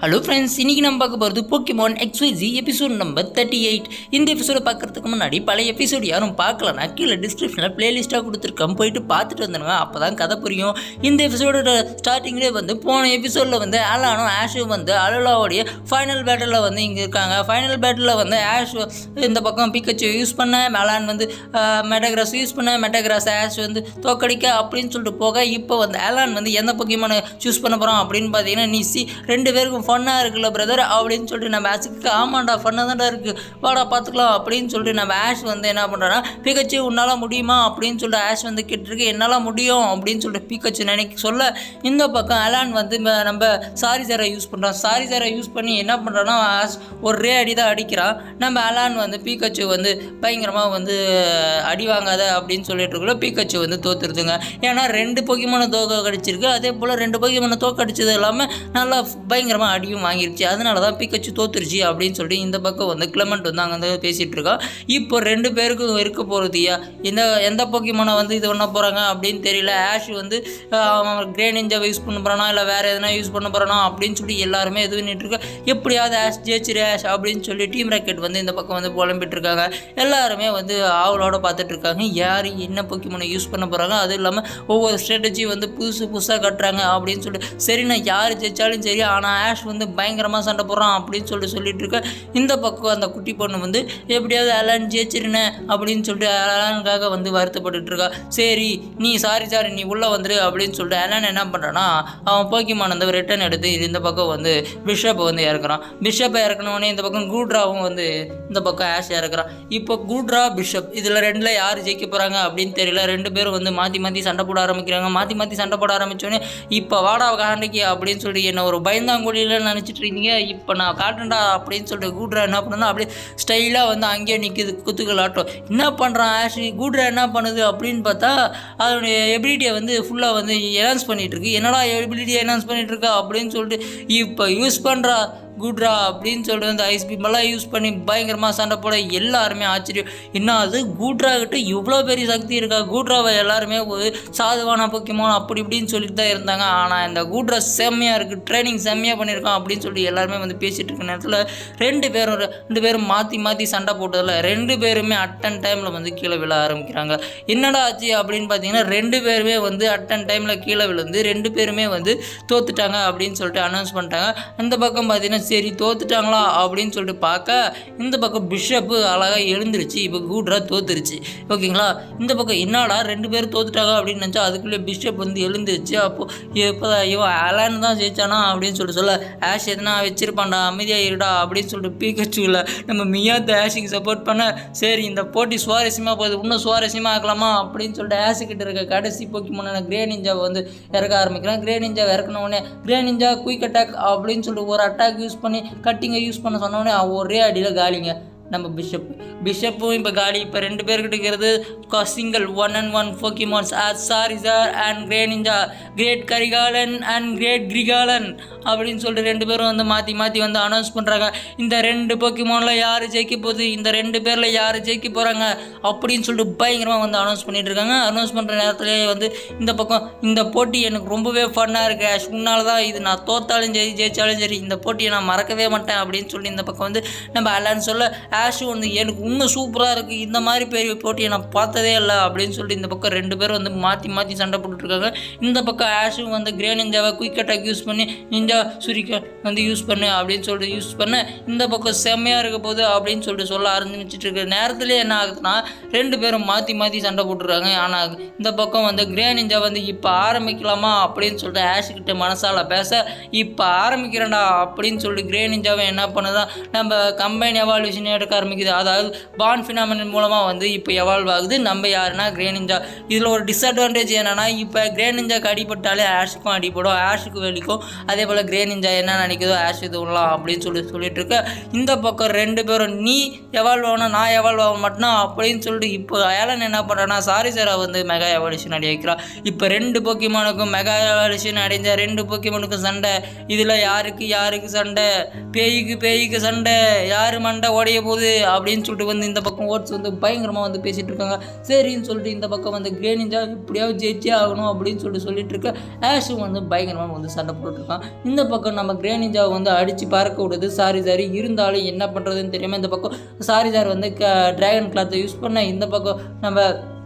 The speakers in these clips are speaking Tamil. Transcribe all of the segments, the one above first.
ஹலோ ஃப்ரெண்ட்ஸ் இன்னைக்கு நம்ம பார்க்க போகிறது Pokemon XYZ episode number thirty eight இந்த எபிசோட பார்க்கறதுக்கு முன்னாடி பழைய எபிசோடு யாரும் பார்க்கலனா கீழே டிஸ்கிரிப்ஷனில் பிளேலிஸ்ட்டாக கொடுத்துருக்கோம் போயிட்டு பார்த்துட்டு வந்துடுங்க அப்போ தான் கதை புரியும் இந்த எபிசோடோட ஸ்டார்டிங்லேயே வந்து போன எபிசோடில் வந்து ஆலானும் ஆஷும் வந்து அலுலாவுடைய ஃபைனல் பேட்டில் வந்து இங்கே இருக்காங்க ஃபைனல் பேட்டில் வந்து ஆஷ் இந்த பக்கம் பிக்கச்சு யூஸ் பண்ண மேலான் வந்து மெட்டகிராஸ் யூஸ் பண்ண மெட்டகிராஸ் ஆஷ் வந்து தோக்கடிக்க அப்படின்னு சொல்லிட்டு போக இப்போ வந்து ஆலான் வந்து எந்த பொக்கிமான சூஸ் பண்ண போகிறோம் அப்படின்னு பார்த்தீங்கன்னா நிசி ரெண்டு பேருக்கும் ஃபன்னாக இருக்குல்ல பிரதர் அப்படின்னு சொல்லிட்டு நம்ம ஆஷுக்கு ஆமாண்டா ஃபன்னாக தான்டா இருக்குது வாடா பார்த்துக்கலாம் அப்படின்னு சொல்லிட்டு நம்ம ஆஷ் வந்து என்ன பண்ணுறோன்னா பிகச்சு உன்னால் முடியுமா அப்படின்னு சொல்லிட்டு ஆஷ் வந்து கேட்டிருக்கு என்னால் முடியும் அப்படின்னு சொல்லிட்டு பிகச்சு நினைக்க சொல்ல இந்த பக்கம் அலான் வந்து ம- நம்ம சாரி சாரை யூஸ் பண்ணுறோம் சாரி சாரை யூஸ் பண்ணி என்ன பண்ணுறோன்னா ஆஷ் ஒரே அடி தான் அடிக்கிறான் நம்ம அலான் வந்து பீக்கச்சு வந்து பயங்கரமாக வந்து அடி வாங்காத அப்படின்னு சொல்லிட்டு இருக்கல பீக்கச்சு வந்து தோத்துருதுங்க ஏன்னா ரெண்டு பொக்கிமான தோக்க கடிச்சிருக்கு அதே போல் ரெண்டு பொக்கிமான தோக்க அடிச்சது இல்லாமல் நல்லா பயங்கரமாக அடியும் வாங்கிருச்சு அதனால தான் பீக்கச்சு தோத்துருச்சு அப்படின்னு சொல்லிட்டு இந்த பக்கம் வந்து கிளமெண்ட் வந்து அங்கே வந்து பேசிகிட்டு இருக்கா இப்போ ரெண்டு பேருக்கும் இருக்க போகிறதுயா எந்த எந்த பொக்கிமானை வந்து இது பண்ண போகிறாங்க அப்படின்னு தெரியல ஆஷ் வந்து கிரே நிஞ்சாவை யூஸ் பண்ண போகிறானா இல்லை வேறு எதனா யூஸ் பண்ண போகிறானா அப்படின்னு சொல்லி எல்லாருமே இது பண்ணிட்டு இருக்கா எப்படியாவது ஆஷ் ஜெயிச்சிரு ஆஷ் அப்படின்னு சொல்லி டீம் ராக்கெட் வந்து இந்த பக்கம் வந்து புலம்பிட்டு இருக்காங்க எல்லாருமே வந்து ஆவலோட பார்த்துட்டு இருக்காங்க யார் என்ன பொக்கிமானை யூஸ் பண்ண போகிறாங்க அதுவும் இல்லாமல் ஒவ்வொரு ஸ்ட்ராட்டஜி வந்து புதுசு புதுசாக கட்டுறாங்க அப்படின்னு சொல்லிட்டு சரி நான் யார் ஜெயிச்சாலும் சரி ஆனால் ஆஷ் வந்து பயங்கரமாக சண்டை போடுறான் அப்படின்னு சொல்லிட்டு சொல்லிட்டு இருக்க இந்த பக்கம் அந்த குட்டி பொண்ணு வந்து எப்படியாவது அலான் ஜெயிச்சிருனேன் அப்படின்னு சொல்லிட்டு அலானுக்காக வந்து வருத்தப்பட்டுட்டு இருக்கா சரி நீ சாரி சாரி நீ உள்ளே வந்துரு அப்படின்னு சொல்லிட்டு அலான் என்ன பண்ணுறான்னா அவன் போக்கிமான் வந்து ரிட்டர்ன் எடுத்து இது இந்த பக்கம் வந்து பிஷப்பை வந்து இறக்குறான் பிஷப்பை இறக்குனோடனே இந்த பக்கம் கூட்ராவும் வந்து இந்த பக்கம் ஆஷ் இறக்குறான் இப்போ கூட்ரா பிஷப் இதில் ரெண்டில் யார் ஜெயிக்க போகிறாங்க அப்படின்னு தெரியல ரெண்டு பேரும் வந்து மாற்றி மாற்றி சண்டை போட ஆரம்பிக்கிறாங்க மாற்றி மாற்றி சண்டை போட ஆரம்பிச்சோடனே இப்போ வாடா காண்டிக்கு அப்படின்னு சொல்லிட்டு என்ன ஒரு பயந்தாங்குழியில் நினச்சிட்டு இருந்தீங்க இப்போ நான் காட்டுறேன்டா அப்படின்னு சொல்லிட்டு கூட்ரா என்ன பண்ணுன்னா அப்படியே ஸ்டைலாக வந்து அங்கேயே நிற்குது குத்துக்கள் ஆட்டம் என்ன பண்ணுறான் ஆஷ் கூட்ரா என்ன பண்ணுது அப்படின்னு பார்த்தா அதனுடைய எபிலிட்டியை வந்து ஃபுல்லாக வந்து என்ஹான்ஸ் பண்ணிட்டு இருக்கு என்னடா எபிலிட்டியை என்ஹான்ஸ் பண்ணிட்டு இருக்கா அப்படின்னு சொல்லிட்டு இப்போ யூஸ் பண்ணுறா குட்ரா அப்படின்னு சொல்லிட்டு வந்து ஐஸ் பீமெல்லாம் யூஸ் பண்ணி பயங்கரமாக சண்டை போட எல்லாருமே ஆச்சரியம் என்ன அது கூட்ரா கிட்ட இவ்வளோ பெரிய சக்தி இருக்கா கூட்ராவை எல்லாருமே ஒரு சாதுவான பொக்கிமான் அப்படி இப்படின்னு சொல்லிட்டு தான் இருந்தாங்க ஆனால் இந்த கூட்ரா செம்மையாக இருக்குது ட்ரைனிங் செம்மையாக பண்ணியிருக்கான் அப்படின்னு சொல்லிட்டு எல்லாருமே வந்து பேசிகிட்டு இருக்க நேரத்தில் ரெண்டு பேரும் ரெண்டு பேரும் மாற்றி மாற்றி சண்டை போட்டதில் ரெண்டு பேருமே அட்டன் டைமில் வந்து கீழே விழ ஆரம்பிக்கிறாங்க என்னடா ஆச்சு அப்படின்னு பார்த்தீங்கன்னா ரெண்டு பேருமே வந்து அட்டன் டைமில் கீழே விழுந்து ரெண்டு பேருமே வந்து தோத்துட்டாங்க அப்படின்னு சொல்லிட்டு அனௌன்ஸ் பண்ணிட்டாங்க இந்த பக்கம் பார்த்தீங்கன்னா சரி தோத்துட்டாங்களா அப்படின்னு சொல்லிட்டு பார்க்க இந்த பக்கம் பிஷப்பு அழகாக எழுந்துருச்சு இப்போ கூட்ரா தோத்துருச்சு ஓகேங்களா இந்த பக்கம் என்னடா ரெண்டு பேரும் தோத்துட்டாங்க அப்படின்னு நினச்சா அதுக்குள்ளே பிஷப் வந்து எழுந்துருச்சு அப்போ இப்போ இவன் அலான் தான் ஜெயிச்சானா அப்படின்னு சொல்லிட்டு சொல்ல ஆஷ் எதனா வச்சிருப்பான்டா அமைதியாக இருடா அப்படின்னு சொல்லிட்டு பீக்கச்சுல நம்ம மியாத்த ஆஷுக்கு சப்போர்ட் பண்ண சரி இந்த போட்டி சுவாரஸ்யமாக போகுது இன்னும் சுவாரஸ்யமாக ஆக்கலாமா அப்படின்னு சொல்லிட்டு ஆஷு கிட்ட இருக்க கடைசி போக்கி முன்னாடி கிரே நிஞ்சாவை வந்து இறக்க ஆரம்பிக்கிறான் கிரே நிஞ்சா இறக்குன உடனே கிரே நிஞ்சா குயிக் அட்டாக் அப்படின்னு சொல்லிட்டு ஒரு அட்டாக் யூஸ் பண்ணி கட்டிங்கை யூஸ் பண்ண சொன்ன உடனே அவன் ஒரே அடியில் காலிங்க நம்ம பிஷப் பிஷப்பும் இப்போ காலி இப்போ ரெண்டு பேர்கிட்ட இருக்கிறது single one and one Pokemons Ash Charizard and Greninja great Karikalan and great கிரிகாலன் அப்படின்னு சொல்லிட்டு ரெண்டு பேரும் வந்து மாற்றி மாற்றி வந்து அனௌன்ஸ் பண்ணுறாங்க இந்த ரெண்டு போக்கிமானில் யார் ஜெயிக்க போகுது இந்த ரெண்டு பேரில் யார் ஜெயிக்க போகிறாங்க அப்படின்னு சொல்லிட்டு பயங்கரமாக வந்து அனௌன்ஸ் பண்ணிட்டு இருக்காங்க அனௌன்ஸ் பண்ணுற நேரத்துலேயே வந்து இந்த பக்கம் இந்த போட்டி எனக்கு ரொம்பவே ஃபன்னாக இருக்கு ஆஷ் முன்னால் தான் இது நான் தோத்தாலும் சரி ஜெயிச்சாலும் சரி இந்த போட்டியை நான் மறக்கவே மாட்டேன் அப்படின்னு சொல்லி இந்த பக்கம் வந்து நம்ம அலான்னு சொல்ல ஆஷ் வந்து எனக்கு இன்னும் சூப்பராக இருக்குது இந்த மாதிரி பெரிய போட்டியை நான் பார்த்ததே இல்லை அப்படின்னு சொல்லிட்டு இந்த பக்கம் ரெண்டு பேரும் வந்து மாற்றி மாற்றி சண்டை போட்டுட்ருக்காங்க இந்த பக்கம் ஆஷும் வந்து கிரே நிஞ்சாவை குயிக் அட்டாக் யூஸ் பண்ணி நிஞ்சா சுரிக்க வந்து யூஸ் பண்ணு அப்படின்னு சொல்லிட்டு யூஸ் பண்ண இந்த பக்கம் செம்மையாக இருக்க போகுது அப்படின்னு சொல்லிட்டு சொல்ல ஆரம்பிச்சிட்டு இருக்க நேரத்துலேயே என்ன ஆகுதுன்னா ரெண்டு பேரும் மாற்றி மாற்றி சண்டை போட்டுருக்காங்க ஆனால் இந்த பக்கம் வந்து கிரே நிஞ்சா வந்து இப்போ ஆரம்பிக்கலாமா அப்படின்னு சொல்லிட்டு ஆஷ் கிட்ட மனசால பேச இப்போ ஆரம்பிக்கிறேன்டா அப்படின்னு சொல்லிட்டு கிரே நிஞ்சாவை என்ன பண்ணுதான் நம்ம கம்பைன் எவால்யூஷன் எடுக்க ஆரம்பிக்குது அதாவது பான் ஃபினாமினல் மூலமாக வந்து இப்போ எவால்வ் ஆகுது நம்ம யாருன்னா கிரே நிஞ்சா இதில் ஒரு டிஸ்அட்வான்டேஜ் என்னன்னா இப்போ கிரே நிஞ்சாக்கு அடிபட்டாலே ஆஷுக்கும் அடிபடும் ஆஷுக்கு வலிக்கும் அதே போல் கிரே நிஞ்சா என்ன நினைக்குதோ ஆஷ் இது விடலாம் அப்படின்னு சொல்லி சொல்லிட்டு இருக்க இந்த பக்கம் ரெண்டு பேரும் நீ எவால்வ் ஆகணும் நான் எவால்வ் ஆக மாட்டேனா அப்படின்னு சொல்லிட்டு இப்போ ஏலன் என்ன பண்ணுறான்னா சாரி சாரா வந்து மெகா எவால்யூஷன் அடி வைக்கிறா இப்போ ரெண்டு போக்கிமானுக்கும் மெகா எவால்யூஷன் அடைஞ்ச ரெண்டு போக்கிமானுக்கும் சண்டை இதில் யாருக்கு யாருக்கு சண்டை பேய்க்கு பேய்க்கு சண்டை யார் மண்டை உடைய போகுது அப்படின்னு சொல்லிட்டு வந்து இந்த பக்கம் ஓட்ஸ் வந்து பயங்கரமாக வந்து பேசிகிட்டு இருக்காங்க சரின்னு சொல்லிட்டு இந்த பக்கம் வந்து கிரேனிஞ்சா எப்படியாவது ஜெயிச்சே ஆகணும் அப்படின்னு சொல்லிட்டு சொல்லிட்டு இருக்க ஆஷும் வந்து பயங்கரமாக வந்து சண்டை போட்டுருக்கான் இந்த பக்கம் நம்ம கிரேனிஞ்சாவை வந்து அடித்து பறக்க விடுது சாரி சாரி இருந்தாலும் என்ன பண்ணுறதுன்னு தெரியாமல் இந்த பக்கம் சாரி சார் வந்து க ட்ராகன் கிளாத்தை யூஸ் பண்ண இந்த பக்கம் நம்ம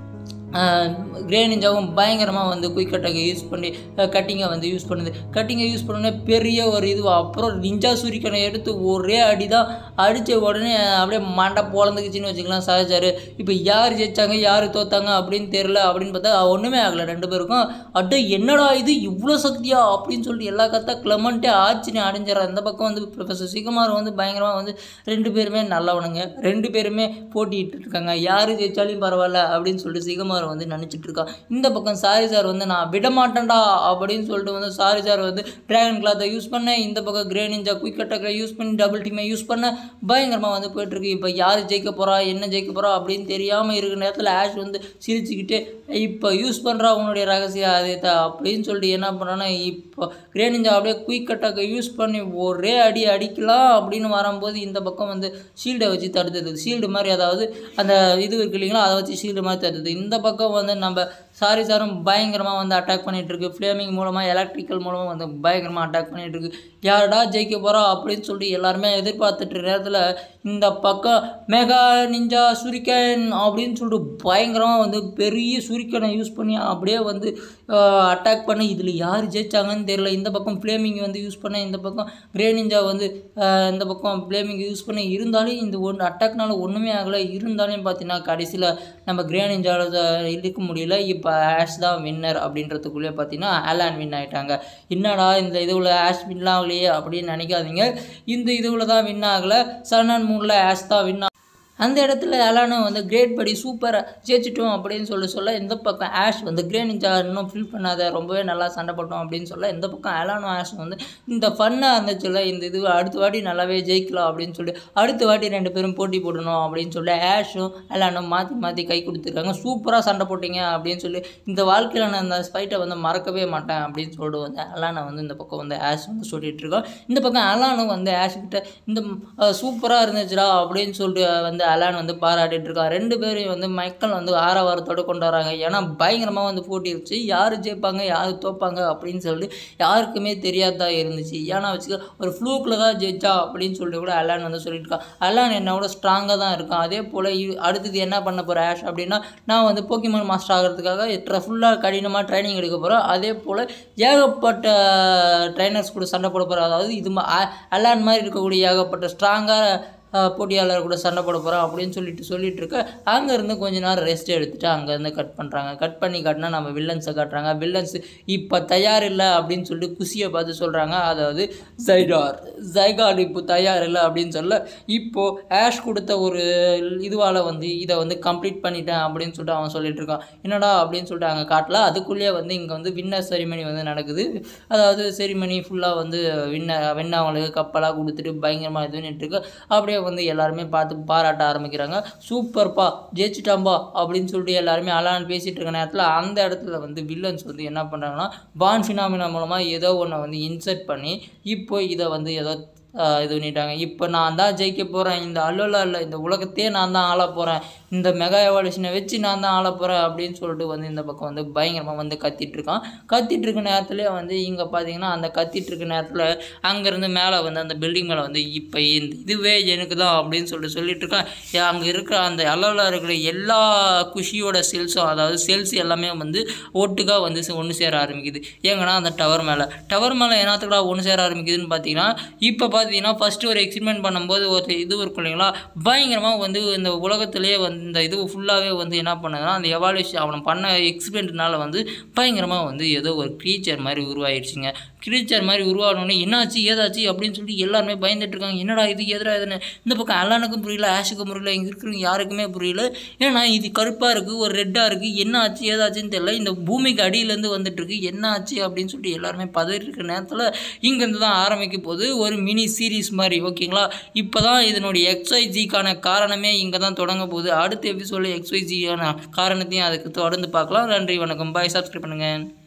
கிரே நிஞ்சாவும் பயங்கரமாக வந்து குயிக் அட்டாக்கை யூஸ் பண்ணி கட்டிங்கை வந்து யூஸ் பண்ணுது கட்டிங்கை யூஸ் பண்ணோடனே பெரிய ஒரு இது அப்புறம் நிஞ்சா சூரிக்கனை எடுத்து ஒரே அடி தான் அடித்த உடனே அப்படியே மண்டை பொழந்துக்குச்சின்னு வச்சுக்கலாம் சஹஜார் இப்போ யார் ஜெயிச்சாங்க யார் தோத்தாங்க அப்படின்னு தெரில அப்படின்னு பார்த்தா ஒன்றுமே ஆகலை ரெண்டு பேருக்கும் அட்டை என்னடா இது இவ்வளோ சக்தியா அப்படின்னு சொல்லிட்டு எல்லா கத்தா கிளமண்ட்டே ஆச்சரியம் அடைஞ்சிடறான் இந்த பக்கம் வந்து ப்ரொஃபஸர் சிகமார் வந்து பயங்கரமாக வந்து ரெண்டு பேருமே நல்லவனுங்க ரெண்டு பேருமே போட்டிட்டு இருக்காங்க யார் ஜெயிச்சாலும் பரவாயில்ல அப்படின்னு சொல்லிட்டு சிகமார் வந்து நினச்சிட்டு இருக்கா இந்த பக்கம் சாரி சார் வந்து நான் விட மாட்டேன்டா அப்படின்னு சொல்லிட்டு வந்து சாரி சார் வந்து டிராகன் கிளாத்தை யூஸ் பண்ணேன் இந்த பக்கம் கிரே நிஞ்சா குயிக் அட்டாக்கை யூஸ் பண்ணி டபுள் டீமை யூஸ் பண்ண பயங்கரமாக வந்து போயிட்டுருக்கு இப்போ யார் ஜெயிக்க போகிறா என்ன ஜெயிக்க போகிறா அப்படின்னு தெரியாமல் இருக்கிற நேரத்தில் ஆஷ் வந்து சிரிச்சுக்கிட்டு இப்போ யூஸ் பண்ணுறா உன்னுடைய ரகசிய ஆதியத்தை அப்படின்னு சொல்லிட்டு என்ன பண்ணான்னா இப்போ கிரே நிஞ்சா அப்படியே குயிக் அட்டாக்கை யூஸ் பண்ணி ஒரே அடி அடிக்கலாம் அப்படின்னு வரும்போது இந்த பக்கம் வந்து ஷீல்டை வச்சு தடுத்தது ஷீல்டு மாதிரி அதாவது அந்த இது இருக்கு இல்லைங்களா அதை வச்சு ஷீல்டு மாதிரி தடுத்தது இந்த பக்கம் வந்து நம்ம சாரி சாரும் பயங்கரமாக வந்து அட்டாக் பண்ணிட்டு இருக்கு ஃப்ளேமிங் மூலமாக எலக்ட்ரிக்கல் மூலமாக வந்து பயங்கரமாக அட்டாக் பண்ணிட்டு இருக்கு யாரடா ஜெயிக்க போகிறா அப்படின்னு சொல்லிட்டு எல்லாருமே எதிர்பார்த்துட்டு இருக்க நேரத்தில் இந்த பக்கம் மெகா நிஞ்சா சுரிக்கன் அப்படின்னு சொல்லிட்டு பயங்கரமாக வந்து பெரிய சுரிக்கனை யூஸ் பண்ணி அப்படியே வந்து அட்டாக் பண்ணி இதில் யார் ஜெயிச்சாங்கன்னு தெரியல இந்த பக்கம் ஃப்ளேமிங் வந்து யூஸ் பண்ண இந்த பக்கம் கிரே நிஞ்சா வந்து ஆஹ், இந்த பக்கம் ஃப்ளேமிங் யூஸ் பண்ணி இருந்தாலும் இந்த ஒன்று அட்டாக்னால ஒன்றுமே ஆகலை இருந்தாலும் பார்த்தீங்கன்னா கடைசியில் நம்ம கிரே நிஞ்சாவில் இருக்க முடியல இப்போ ஆஷ் தான் வின்னர் அப்படின்றதுக்குள்ளே பார்த்தீங்கன்னா ஆலான் வின் ஆயிட்டாங்க என்னடா இந்த இதுவில் ஆஷ் வின் ஆகலையே அப்படின்னு நினைக்காதீங்க இந்த இதுவில் தான் வின் ஆகலை சன் அண்ட் மூனில் ஆஷ் தான் வின் அந்த இடத்துல அலானும் வந்து கிரேட் படி சூப்பராக ஜெயிச்சிட்டோம் அப்படின்னு சொல்லி சொல்ல இந்த பக்கம் ஆஷ் வந்து கிரே நிஞ்சா இன்னும் ஃபீல் பண்ணாத ரொம்பவே நல்லா சண்டை போட்டோம் அப்படின்னு சொல்ல இந்த பக்கம் அலானும் ஆஷ் வந்து இந்த ஃபன்னாக இருந்துச்சுல்ல இந்த இது அடுத்த வாட்டி நல்லாவே ஜெயிக்கலாம் அப்படின்னு சொல்லி அடுத்த வாட்டி ரெண்டு பேரும் போட்டி போடணும் அப்படின்னு சொல்லி ஆஷும் அலானும் மாற்றி மாற்றி கை கொடுத்துருக்காங்க சூப்பராக சண்டை போட்டீங்க அப்படின்னு சொல்லி இந்த வாழ்க்கையில் நான் அந்த ஃபைட்டை வந்து மறக்கவே மாட்டேன் அப்படின்னு சொல்லிட்டு வந்து அலானை வந்து இந்த பக்கம் வந்து ஆஷ் வந்து சொல்லிட்டு இருக்கோம் இந்த பக்கம் அலானும் வந்து ஆஷ் கிட்ட இந்த சூப்பராக இருந்துச்சுடா அப்படின்னு சொல்லிட்டு வந்து அலான் வந்து பாராட்டிட்டு இருக்கான் ரெண்டு பேரையும் வந்து மைக்கேல் வந்து ஆரவாரத்தோடு கொண்டு வராங்க ஏன்னா பயங்கரமாக வந்து போட்டி இருந்துச்சு யார் ஜெயிப்பாங்க யார் தோப்பாங்க அப்படின்னு சொல்லிட்டு யாருக்குமே தெரியாததா இருந்துச்சு ஏன்னா வச்சுக்க ஒரு ஃப்ளூக்கில் தான் ஜெயிச்சா அப்படின்னு சொல்லிட்டு கூட அலான் வந்து சொல்லிட்டு இருக்கான் அலான் என்னோட ஸ்ட்ராங்காக தான் இருக்கான் அதே போல் அடுத்தது என்ன பண்ண போகிற ஆஷ் அப்படின்னா நான் வந்து போக்கிமான் மாஸ்டர் ஆகிறதுக்காக ஃபுல்லாக கடினமாக ட்ரைனிங் எடுக்க போகிறேன் அதே போல் ஏகப்பட்ட ட்ரைனர்ஸ் கூட சண்டை போட போகிறேன் அதாவது இது மா- அ- அலான் மாதிரி இருக்கக்கூடிய ஏகப்பட்ட ஸ்ட்ராங்காக போட்டியாளர் கூட சண்டை போட போகிறோம் அப்படின்னு சொல்லிட்டு சொல்லிட்டு இருக்க அங்கேருந்து கொஞ்ச நேரம் ரெஸ்ட் எடுத்துட்டு அங்கேருந்து கட் பண்ணுறாங்க கட் பண்ணி காட்டினா நம்ம வில்லன்ஸை காட்டுறாங்க வில்லன்ஸ் இப்போ தயார் இல்லை அப்படின்னு சொல்லிட்டு குஷியை பார்த்து சொல்கிறாங்க அதாவது ஜைடார் ஜைகார் இப்போ தயார் இல்லை அப்படின்னு சொல்ல இப்போது ஆஷ் கொடுத்த ஒரு இதுவால் வந்து இதை வந்து கம்ப்ளீட் பண்ணிட்டேன் அப்படின்னு சொல்லிட்டு அவன் சொல்லிட்டு இருக்கான் என்னடா அப்படின்னு சொல்லிட்டு அங்கே காட்டல அதுக்குள்ளேயே வந்து இங்கே வந்து வின்னர் செரிமனி வந்து நடக்குது அதாவது செரிமனி ஃபுல்லாக வந்து வின்ன வின் அவங்களுக்கு கப்பலாக கொடுத்துட்டு பயங்கரமாக இது பண்ணிட்டு இருக்கு அப்படியே வந்து எல்லாருமே பார்த்து பாராட்ட ஆரம்பிக்கிறாங்க சூப்பர்ப்பா ஜெயிச்சிட்டாம்பா அப்படின்னு சொல்லிட்டு எல்லாருமே அலான்னு பேசிட்டு இருக்க நேரத்தில் அந்த இடத்துல வந்து வில்லன்ஸ் வந்து என்ன பண்ணுறாங்கன்னா பான் ஃபினாமினா மூலமாக ஏதோ ஒன்றை வந்து இன்சர்ட் பண்ணி இப்போ இதை வந்து ஏதோ ஆஹ் இது பண்ணிட்டாங்க இப்போ நான் தான் ஜெயிக்க போகிறேன் இந்த அல்லோலா இல்லை இந்த உலகத்தையே நான் தான் ஆள போகிறேன் இந்த மெகா எவாலுஷனை வச்சு நான் தான் ஆள போகிறேன் அப்படின்னு சொல்லிட்டு வந்து இந்த பக்கம் வந்து பயங்கரமாக வந்து கத்திட்டு இருக்கான் கத்திட்டு இருக்க நேரத்துலேயே வந்து இங்கே பார்த்தீங்கன்னா அந்த கத்திட்டு இருக்க நேரத்தில் அங்கேருந்து மேலே வந்து அந்த பில்டிங் மேலே வந்து இப்போ இந்த இதுவே எனக்கு தான் அப்படின்னு சொல்லிட்டு சொல்லிட்டு இருக்கான் அங்கே இருக்கிற அந்த அல்லோலா இருக்கிற எல்லா குஷியோட செல்ஸும் அதாவது செல்ஸ் எல்லாமே வந்து ஒட்டுக்காக வந்து ஒன்று சேர ஆரம்பிக்குது ஏங்கன்னா அந்த டவர் மேலே டவர் மேலே என்னத்துக்குடா ஒன்று சேர ஆரம்பிக்குதுன்னு பார்த்தீங்கன்னா இப்போ பார்த்தீங்கன்னா ஃபஸ்ட்டு ஒரு எக்ஸ்பெரிமெண்ட் பண்ணும்போது ஒரு இது இருக்கும் இல்லைங்களா பயங்கரமாக வந்து இந்த உலகத்திலேயே வந்து இந்த இது ஃபுல்லாகவே வந்து என்ன பண்ணுதுன்னா அந்த எவாலுவேஷன் அவனை பண்ண எக்ஸ்பெரிமெண்ட்னால வந்து பயங்கரமாக வந்து ஏதோ ஒரு க்ரீச்சர் மாதிரி உருவாயிடுச்சுங்க க்ரீச்சர் மாதிரி உருவானோடனே என்னாச்சு ஏதாச்சு அப்படின்னு சொல்லிட்டு எல்லாருமே பயந்துட்டு இருக்காங்க என்னடா இது எதிரா இதுன்னு இந்த பக்கம் அலானுக்கும் புரியல ஆஷுக்கும் புரியல இங்கே இருக்கிறவங்க யாருக்குமே புரியல ஏன்னா இது கருப்பாக இருக்குது ஒரு ரெட்டாக இருக்குது என்ன ஆச்சு ஏதாச்சுன்னு தெரியல இந்த பூமிக்கு அடியிலேருந்து வந்துட்டு இருக்கு என்ன ஆச்சு அப்படின்னு சொல்லிட்டு எல்லாருமே பதறி இருக்கிற நேரத்தில் இங்கேருந்து தான் ஆரம்பிக்க போகுது ஒரு மினி சீரீஸ் மாதிரி ஓகேங்களா இப்போ தான் இதனுடைய எக்ஸ்ஒய்ஜிக்கான காரணமே இங்கே தான் தொடங்க போகுது அடுத்த எபிசோடில் எக்ஸ்ஒய்ஜியான காரணத்தையும் அதுக்கு தொடர்ந்து பார்க்கலாம் நன்றி வணக்கம் பாய் சப்ஸ்கிரைப் பண்ணுங்கள்